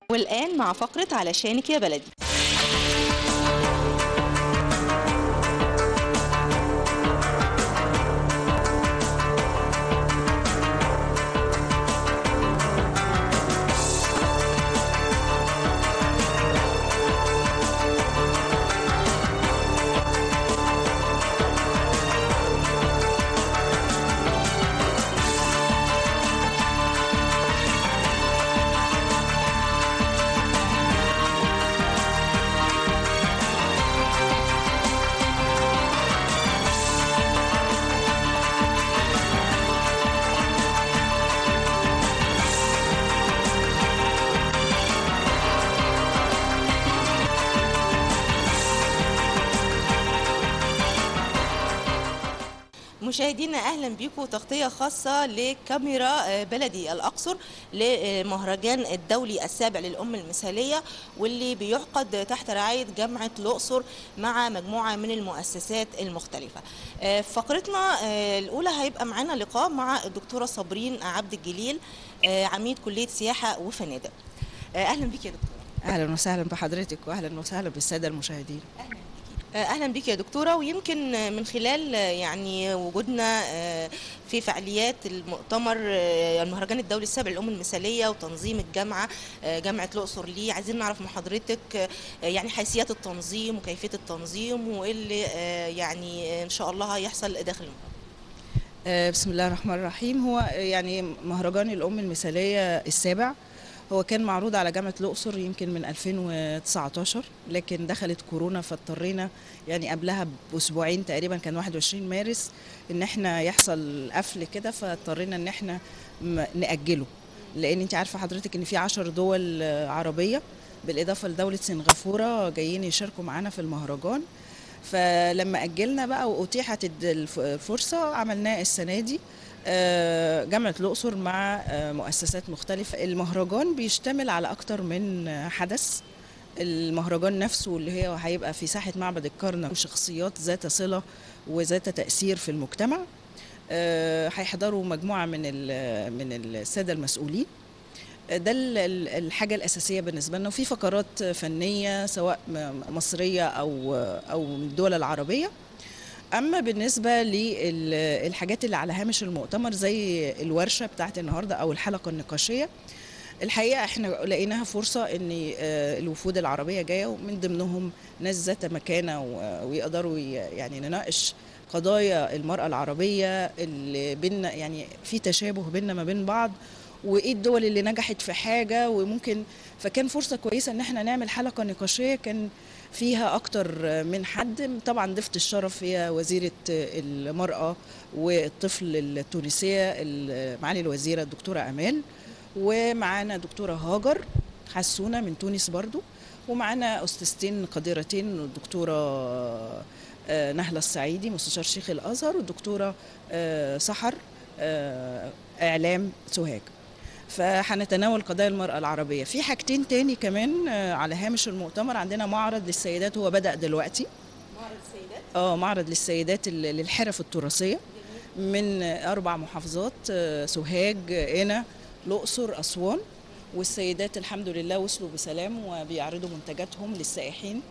والآن مع فقرة علشانك يا بلدي مشاهدينا اهلا بيكم تغطيه خاصه لكاميرا آه، بلدي الاقصر لمهرجان الدولي السابع للام المثاليه واللي بيعقد تحت رعايه جامعه الاقصر مع مجموعه من المؤسسات المختلفه. آه، في فقرتنا آه، الاولى هيبقى معانا لقاء مع الدكتوره صابرين عبد الجليل آه، عميد كليه سياحه وفنادق. آه، اهلا بيك يا دكتوره. اهلا وسهلا بحضرتك واهلا وسهلا بالساده المشاهدين اهلا بك يا دكتوره ويمكن من خلال يعني وجودنا في فعاليات المؤتمر المهرجان الدولي السابع للامم المثاليه وتنظيم الجامعه جامعه الاقصر ليه عايزين نعرف من حضرتك يعني حيثيات التنظيم وكيفيه التنظيم وايه اللي يعني ان شاء الله هيحصل داخل المهرجان آه، بسم الله الرحمن الرحيم هو يعني مهرجان الام المثاليه السابع هو كان معروض على جامعه الاقصر يمكن من 2019 لكن دخلت كورونا فاضطرينا يعني قبلها باسبوعين تقريبا كان 21 مارس ان احنا يحصل قفل كده فاضطرينا ان احنا م- ناجله لان انت عارفه حضرتك ان في 10 دول آه، عربيه بالاضافه لدوله سنغافوره جايين يشاركوا معانا في المهرجان فلما اجلنا بقى واتيحت الد- الف- الفرصه عملناه السنه دي آه، جامعه الاقصر مع آه، مؤسسات مختلفه المهرجان بيشتمل على اكتر من آه، حدث المهرجان نفسه اللي هي هيبقى في ساحه معبد الكرنك وشخصيات ذات صله وذات تاثير في المجتمع آه، هيحضروا مجموعه من ال- من الساده المسؤولين ده ال- ال- الحاجه الاساسيه بالنسبه لنا وفي فقرات فنيه سواء م- مصريه او او من الدول العربيه اما بالنسبه للحاجات اللي على هامش المؤتمر زي الورشه بتاعت النهارده او الحلقه النقاشيه الحقيقه احنا لقيناها فرصه ان آه، الوفود العربيه جايه ومن ضمنهم ناس ذات مكانه و- ويقدروا ي- يعني نناقش قضايا المراه العربيه اللي بينا يعني في تشابه بيننا ما بين بعض وايه الدول اللي نجحت في حاجه وممكن فكان فرصه كويسه ان احنا نعمل حلقه نقاشيه كان فيها اكتر من حد طبعا ضيفه الشرف هي وزيره المراه والطفل التونسيه معالي الوزيره الدكتوره امال ومعانا دكتوره هاجر حسونه من تونس برضو ومعانا استاذتين قديرتين الدكتوره آه، نهله السعيدي مستشار شيخ الازهر والدكتوره آه، سحر آه، اعلام سوهاج فهنتناول قضايا المرأة العربية في حاجتين تاني كمان آه، على هامش المؤتمر عندنا معرض للسيدات هو بدأ دلوقتي معرض السيدات اه معرض للسيدات ال- للحرف التراثية من آه، أربع محافظات آه، سوهاج قنا الأقصر أسوان والسيدات الحمد لله وصلوا بسلام وبيعرضوا منتجاتهم للسائحين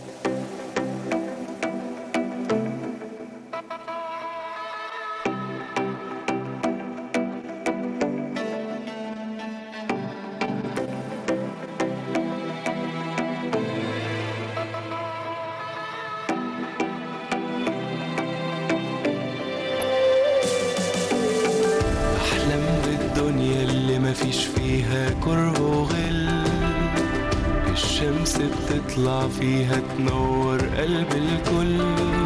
أحلم بالدنيا اللي مفيش فيها كره وغل الشمس بتطلع فيها تنور قلب الكل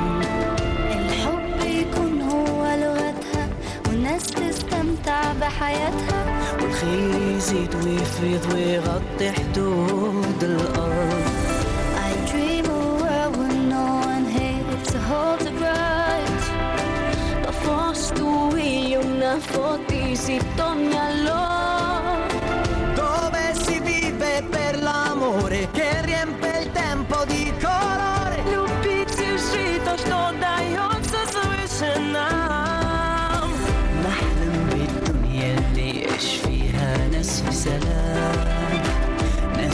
الحب يكون هو لغتها والناس تستمتع بحياتها والخير يزيد ويفيض ويغطي حدود الأرض I dream a world where no one hates to hold a grudge Da forstui una fotisi ogni allora Dove si vive per l'amore che riempie il tempo di colore Любить и жить то, что дается свыше нам نحلم بالدنيا اللي يعيش فيها ناس في سلام ناس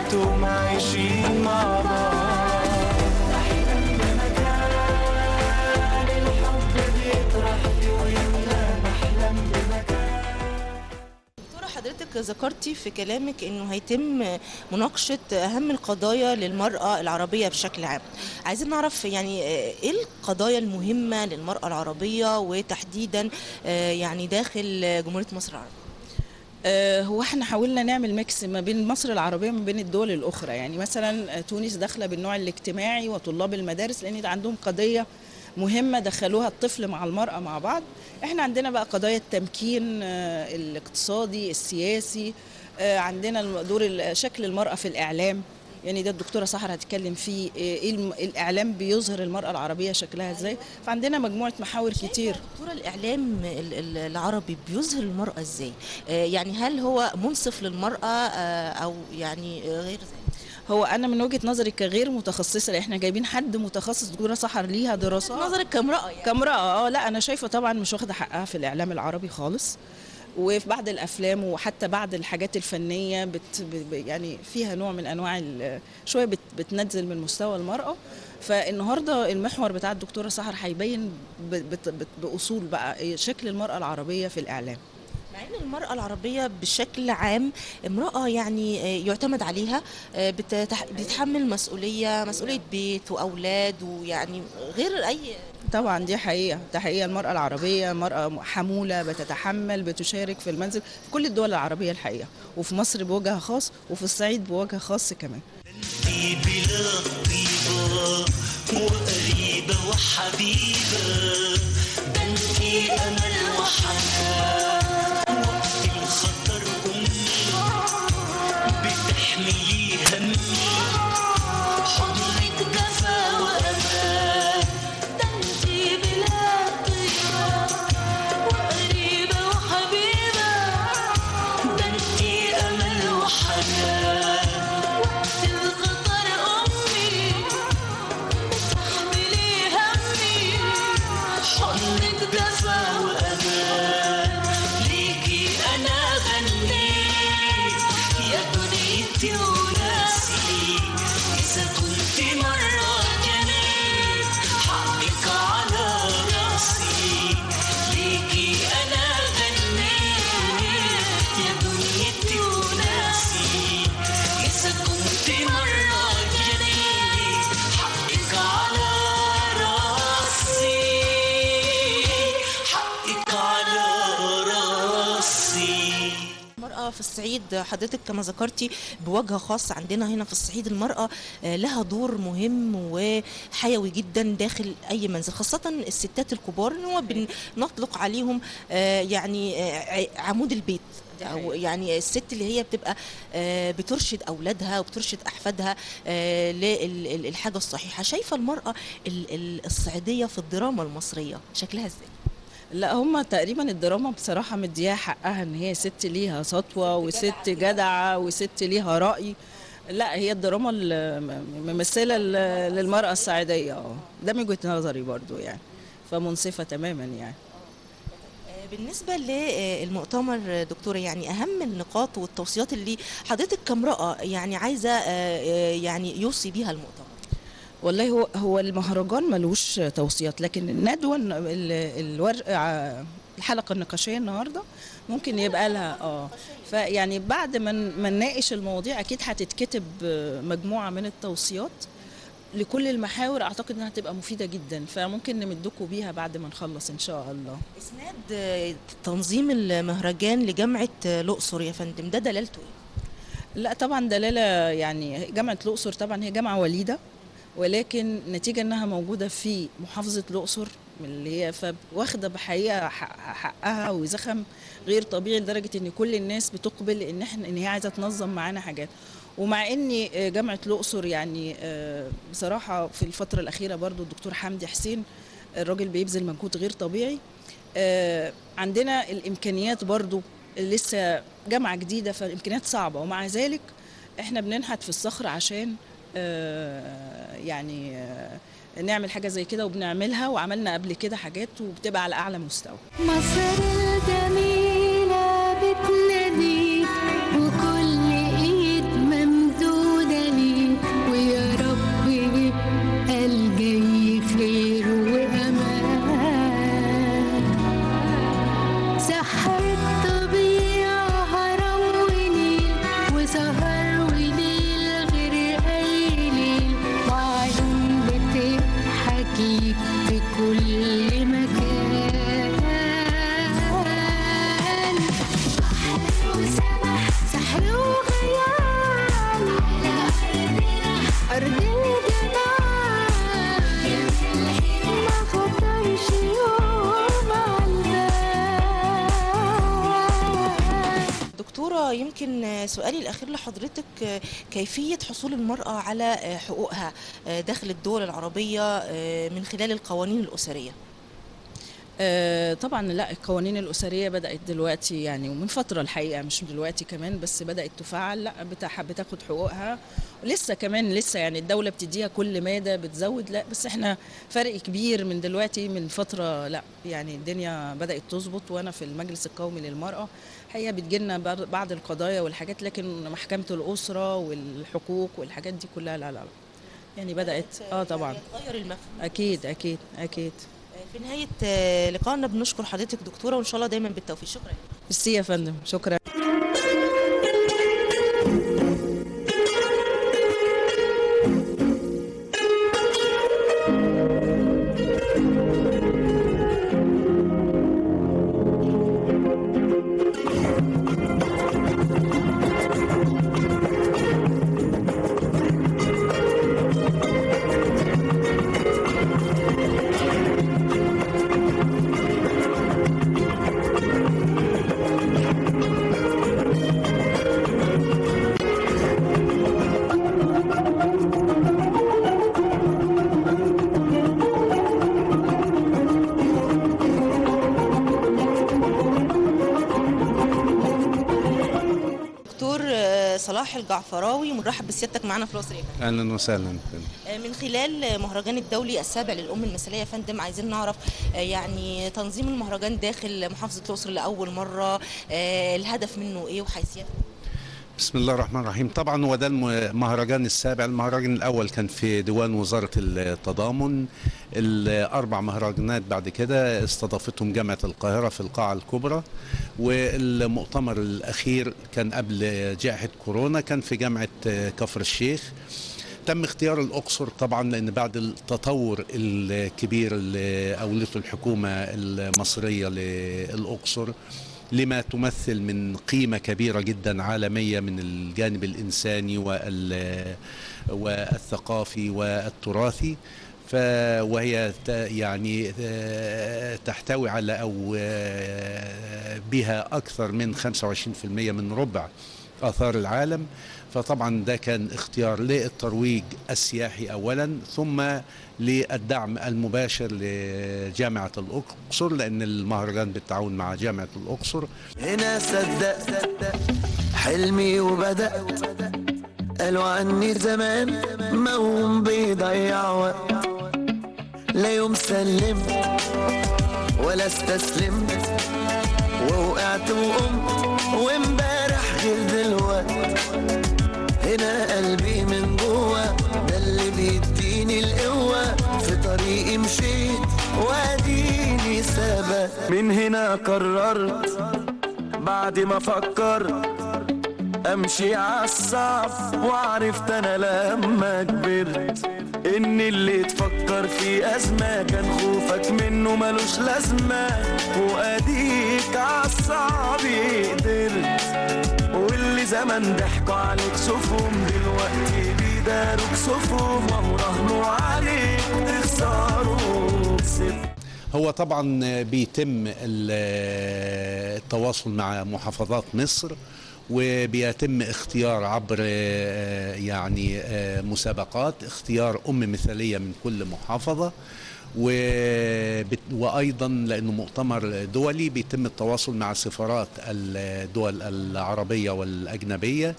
انتم عايشين مع بعض احلم بمكان الحب بيطرح ويملى احلم بمكان دكتورة حضرتك ذكرتي في كلامك انه هيتم مناقشة اهم القضايا للمرأة العربية بشكل عام عايزين نعرف يعني ايه القضايا المهمة للمرأة العربية وتحديدا آه، يعني داخل جمهورية مصر العربية آه، هو احنا حاولنا نعمل ميكس ما بين مصر العربيه وما بين الدول الاخرى يعني مثلا آه، تونس داخله بالنوع الاجتماعي وطلاب المدارس لان ده عندهم قضيه مهمه دخلوها الطفل مع المراه مع بعض احنا عندنا بقى قضايا التمكين آه، الاقتصادي السياسي آه، عندنا الم- دور ال- شكل المراه في الاعلام يعني ده الدكتوره سحر هتتكلم فيه ايه الم- الاعلام بيظهر المراه العربيه شكلها ازاي فعندنا مجموعه محاور كتير دكتورة الإعلام ال- ال- العربي بيظهر المرأة إزاي؟ آه، يعني هل هو منصف للمرأة آه، أو يعني آه، غير ذلك؟ هو انا من وجهه نظري كغير متخصصه لأن احنا جايبين حد متخصص دكتوره سحر ليها دراسات نظرك كامرأة يعني كامرأة اه لا انا شايفه طبعا مش واخده حقها في الاعلام العربي خالص وفي بعض الافلام وحتى بعض الحاجات الفنيه بت ب- ب- يعني فيها نوع من انواع ال- شويه بت بتنزل من مستوى المراه فالنهارده المحور بتاع الدكتوره سحر هيبين ب- بت- بت- باصول بقى شكل المراه العربيه في الاعلام مع ان المرأة العربية بشكل عام امرأة يعني آه، يعتمد عليها آه، بتتح- بتتحمل مسؤولية مسؤولية بيت وأولاد ويعني غير أي طبعا دي حقيقة ده حقيقة المرأة العربية مرأة حمولة بتتحمل بتشارك في المنزل في كل الدول العربية الحقيقة وفي مصر بوجه خاص وفي الصعيد بوجه خاص كمان في بلاد طيبة وقريبة وحبيبة ده انتي أمل وحنان وقت الخطر أمي بتحملي همي حضنك دفا وأمان ده انتي بلاد طيبة وقريبة وحبيبة ده انتي أمل وحنان وقت الخطر أمي بتحملي همي حضنك دفا وأمان ليكي أنا غنيت يا دنيتي وناسي إذا كنت مرة جنيت حقك على راسي ليكي أنا غنيت يا دنيتي وناسي إذا كنت مرة جنيت حقك على راسي حقك على راسي المرأة في الصعيد حضرتك كما ذكرتي بوجه خاص عندنا هنا في الصعيد المرأة آه، لها دور مهم وحيوي جدا داخل أي منزل خاصة الستات الكبار اللي هو بنطلق عليهم آه، يعني آه، ع- عمود البيت أو يعني الست اللي هي بتبقى آه، بترشد أولادها وبترشد أحفادها للحاجة الصحيحة شايفة المرأة ال- ال- الصعيدية في الدراما المصرية شكلها ازاي؟ لا هم تقريبا الدراما بصراحة مدياها حقها ان هي ست ليها سطوة وست جدعة وست ليها رأي لا هي الدراما الممثلة ل- للمرأة الصعيدية اه ده من وجهة نظري برضو يعني فمنصفة تماما يعني بالنسبة للمؤتمر دكتورة يعني أهم النقاط والتوصيات اللي حضرتك كامرأة يعني عايزة آه، آه، يعني يوصي بيها المؤتمر والله هو هو المهرجان ملوش توصيات لكن الندوه ال- الورق ع- الحلقه النقاشيه النهارده ممكن يبقى لها اه فيعني بعد ما ن- ما نناقش المواضيع اكيد هتتكتب آه، مجموعه من التوصيات لكل المحاور اعتقد انها هتبقى مفيده جدا فممكن نمدكم بيها بعد ما نخلص ان شاء الله إسناد آه، تنظيم المهرجان لجامعة آه، الأقصر يا فندم ده دلالته إيه؟ لا طبعا دلاله يعني جامعه الاقصر طبعا هي جامعه وليده ولكن نتيجه انها موجوده في محافظه الاقصر من اللي هي فواخده بحقيقه حق- حقها وزخم غير طبيعي لدرجه ان كل الناس بتقبل ان احنا ان هي عايزه تنظم معانا حاجات ومع ان جامعه الاقصر يعني آه، بصراحه في الفتره الاخيره برضو الدكتور حمدي حسين الراجل بيبذل مجهود غير طبيعي آه، عندنا الامكانيات برضو لسه جامعه جديده فالامكانيات صعبه ومع ذلك احنا بننحت في الصخر عشان آه، يعني آه، نعمل حاجه زي كده وبنعملها وعملنا قبل كده حاجات وبتبقى على اعلى مستوى مصر الجميلة بتناديك وكل ايد ممدودة يمكن آه، سؤالي الأخير لحضرتك آه، كيفية حصول المرأة على آه، حقوقها آه، داخل الدول العربية آه، من خلال القوانين الأسرية آه، طبعا لا القوانين الأسرية بدأت دلوقتي يعني ومن فترة الحقيقة مش دلوقتي كمان بس بدأت تفعل لا بتاع- بتاخد حقوقها لسه كمان لسه يعني الدولة بتديها كل مادة بتزود لا بس احنا فرق كبير من دلوقتي من فترة لا يعني الدنيا بدأت تظبط وأنا في المجلس القومي للمرأة هي بتجيلنا بعض بعض القضايا والحاجات لكن محكمة الأسرة والحقوق والحاجات دي كلها لا لا لا يعني بدأت اه طبعا يتغير المفهوم أكيد أكيد أكيد في نهاية آه، لقائنا بنشكر حضرتك دكتورة وإن شاء الله دايما بالتوفيق شكرا ميرسي يا فندم شكرا دكتور آه، صلاح الجعفراوي مرحب بسيادتك معنا في الأسرة اهلا وسهلا آه، من خلال مهرجان الدولي السابع للأم المثالية يا فندم عايزين نعرف آه، يعني تنظيم المهرجان داخل محافظة الأقصر لأول مرة آه، الهدف منه إيه وحيثياته بسم الله الرحمن الرحيم طبعا هو ده المهرجان السابع المهرجان الاول كان في ديوان وزاره التضامن الاربع مهرجانات بعد كده استضافتهم جامعه القاهره في القاعه الكبرى والمؤتمر الاخير كان قبل جائحه كورونا كان في جامعه كفر الشيخ تم اختيار الاقصر طبعا لان بعد التطور الكبير اللي اولته الحكومه المصريه للاقصر لما تمثل من قيمة كبيرة جدا عالمية من الجانب الإنساني وال- والثقافي والتراثي ف وهي ت- يعني آه، تحتوي على أو آه، بها أكثر من 25% من ربع آثار العالم فطبعا ده كان اختيار للترويج السياحي أولا ثم للدعم المباشر لجامعة الأقصر لأن المهرجان بالتعاون مع جامعة الأقصر هنا صدقت حلمي وبدأت قالوا عني زمان موهوم بيضيع وقت لا يوم سلمت ولا استسلمت ووقعت وقمت وامبارح غير دلوقت هنا قلبي من جوه ده اللي بيديني القوة في طريقي مشيت واديني ثبت من هنا قررت بعد ما فكرت امشي عالصعب وعرفت انا لما كبرت ان اللي تفكر في ازمه كان خوفك منه ملوش لازمه واديك عالصعب قدرت واللي زمان ضحكوا عليك شوفهم دلوقتي بيداروك صفهم وهو رهنوا عليك تخسروا كسبت هو طبعا بيتم ال- التواصل مع محافظات مصر وبيتم اختيار عبر آه، يعني آه، مسابقات اختيار ام مثاليه من كل محافظه وبت- وايضا لانه مؤتمر دولي بيتم التواصل مع سفارات الدول العربيه والاجنبيه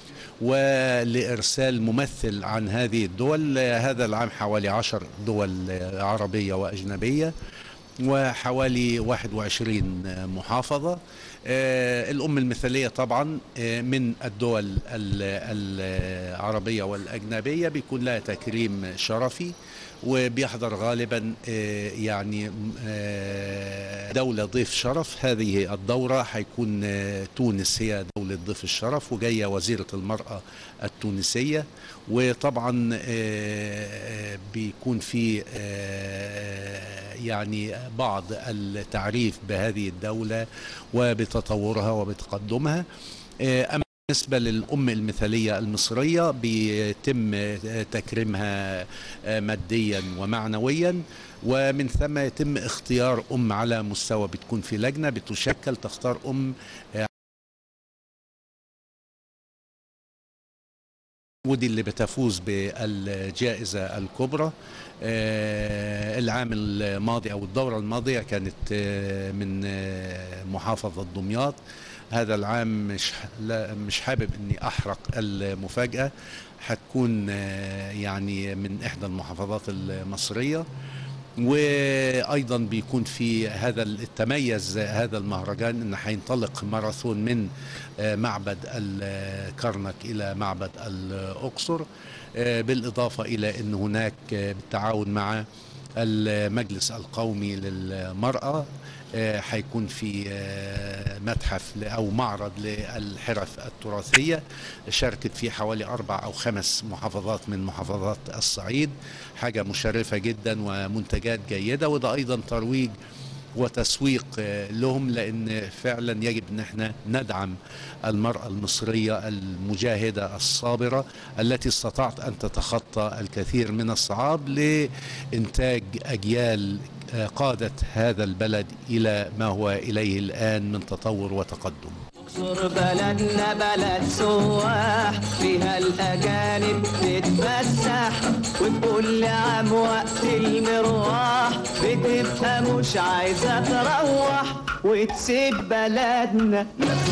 ولإرسال ممثل عن هذه الدول هذا العام حوالي عشر دول عربية وأجنبية وحوالي 21 محافظة آه، الأم المثالية طبعا آه، من الدول ال- العربية والأجنبية بيكون لها تكريم شرفي وبيحضر غالبا آه، يعني آه، دولة ضيف شرف هذه الدورة حيكون آه، تونس هي دولة ضيف الشرف وجاية وزيرة المرأة التونسية وطبعا آه، آه، بيكون في آه، يعني بعض التعريف بهذه الدولة وبتطورها وبتقدمها آه، أما بالنسبة للأم المثالية المصرية بيتم آه، تكريمها آه، ماديا ومعنويا ومن ثم يتم اختيار أم على مستوى بتكون في لجنة بتشكل تختار أم آه، ودي اللي بتفوز بالجائزة الكبرى آه، العام الماضي أو الدورة الماضية كانت آه، من آه، محافظة دمياط هذا العام مش لا مش حابب اني احرق المفاجاه هتكون آه، يعني من احدى المحافظات المصريه وايضا بيكون في هذا التميز هذا المهرجان ان هينطلق ماراثون من آه، معبد الكرنك الى معبد الاقصر آه، بالاضافه الى ان هناك آه، بالتعاون مع المجلس القومي للمراه آه، هيكون في آه، متحف ل- او معرض للحرف التراثيه شاركت فيه حوالي اربع او خمس محافظات من محافظات الصعيد حاجه مشرفه جدا ومنتجات جيده وده ايضا ترويج وتسويق آه، لهم لان فعلا يجب ان احنا ندعم المراه المصريه المجاهده الصابره التي استطاعت ان تتخطى الكثير من الصعاب لانتاج اجيال آه، قادت هذا البلد الى ما هو اليه الان من تطور وتقدم اقصر بلدنا بلد سواح فيها الاجانب تتفسح وكل عام وقت المروح بتبقى مش عايزه تروح وتسيب بلدنا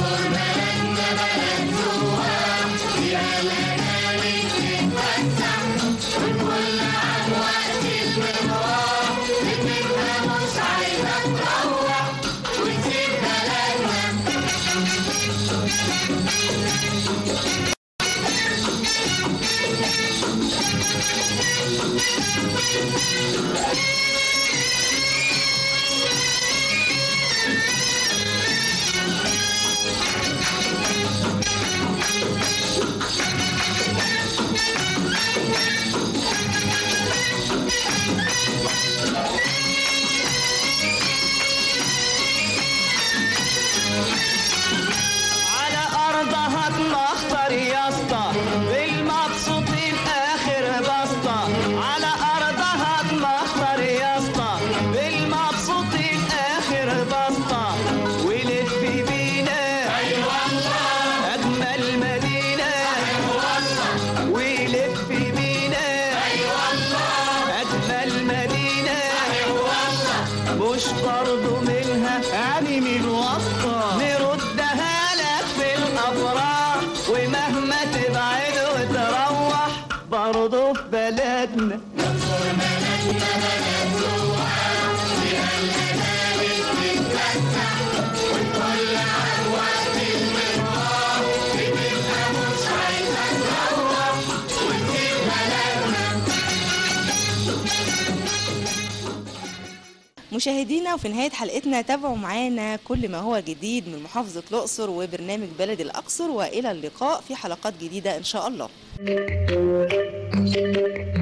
على ارضها تمخطر يا اسطى بالمبسوطين اخر بسطه على ارضها تمخطر يا اسطى بالمبسوطين اخر بسطه ولف بينا اي والله اجمل مدينه اي والله ولف بينا اي والله اجمل مدينه اي والله مش برضو منها يعني من وسطة نردها لك في الأفراح ومهما تبعد وتروح برضو في بلدنا مشاهدينا وفي نهاية حلقتنا تابعوا معانا كل ما هو جديد من محافظة الأقصر وبرنامج بلد الأقصر وإلى اللقاء في حلقات جديدة إن شاء الله